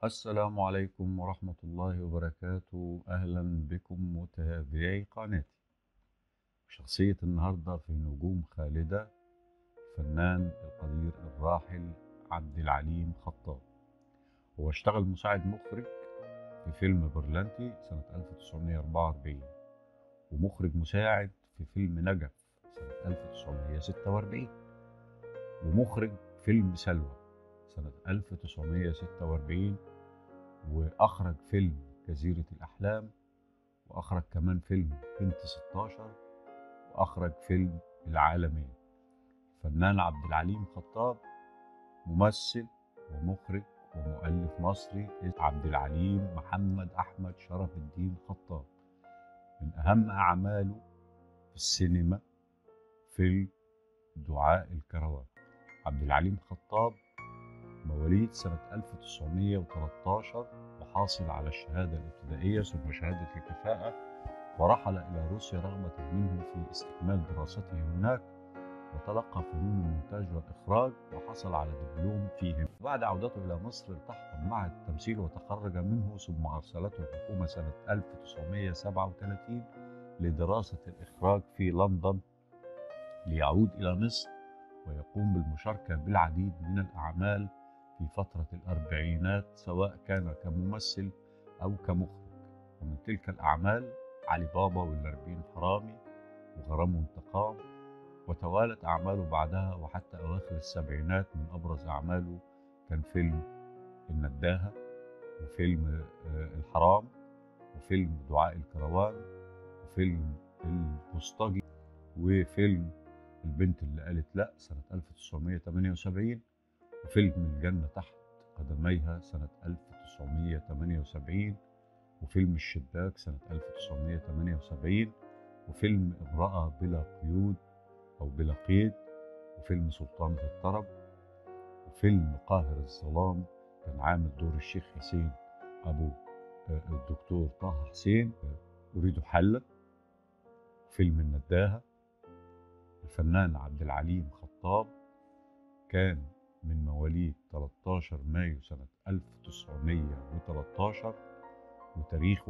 السلام عليكم ورحمة الله وبركاته أهلا بكم متابعي قناتي شخصية النهاردة في نجوم خالدة الفنان القدير الراحل عبد العليم خطاب هو اشتغل مساعد مخرج في فيلم برلنتي سنة 1944 ومخرج مساعد في فيلم نجف سنة 1946 ومخرج فيلم سلوى سنة 1946 وأخرج فيلم جزيرة الأحلام وأخرج كمان فيلم بنت 16 وأخرج فيلم العالمين الفنان عبد العليم خطاب ممثل ومخرج ومؤلف مصري عبد العليم محمد أحمد شرف الدين خطاب من أهم أعماله في السينما فيلم دعاء الكروان عبد العليم خطاب مواليد سنة 1913 وحاصل على الشهادة الابتدائية ثم شهادة الكفاءة ورحل إلى روسيا رغبة منه في استكمال دراسته هناك وتلقى فنون المونتاج والإخراج وحصل على دبلوم فيهم بعد عودته إلى مصر التحق بمعهد التمثيل وتخرج منه ثم أرسلته الحكومة سنة 1937 لدراسة الإخراج في لندن ليعود إلى مصر ويقوم بالمشاركة بالعديد من الأعمال في فترة الأربعينات سواء كان كممثل أو كمخرج ومن تلك الأعمال علي بابا والأربعين حرامي وغرام وانتقام وتوالت أعماله بعدها وحتى أواخر السبعينات من أبرز أعماله كان فيلم النداهة وفيلم الحرام وفيلم دعاء الكروان وفيلم البوسطجي وفيلم البنت اللي قالت لا سنة 1978 وفيلم الجنة تحت قدميها سنة 1978 وفيلم الشباك سنة 1978 وفيلم امرأة بلا قيود أو بلا قيد وفيلم سلطانة الطرب وفيلم قاهر الظلام كان عامل دور الشيخ حسين أبو الدكتور طه حسين أريد حلا فيلم النداهة الفنان عبد العليم خطاب كان من مواليد 13 مايو سنة 1913 وتاريخه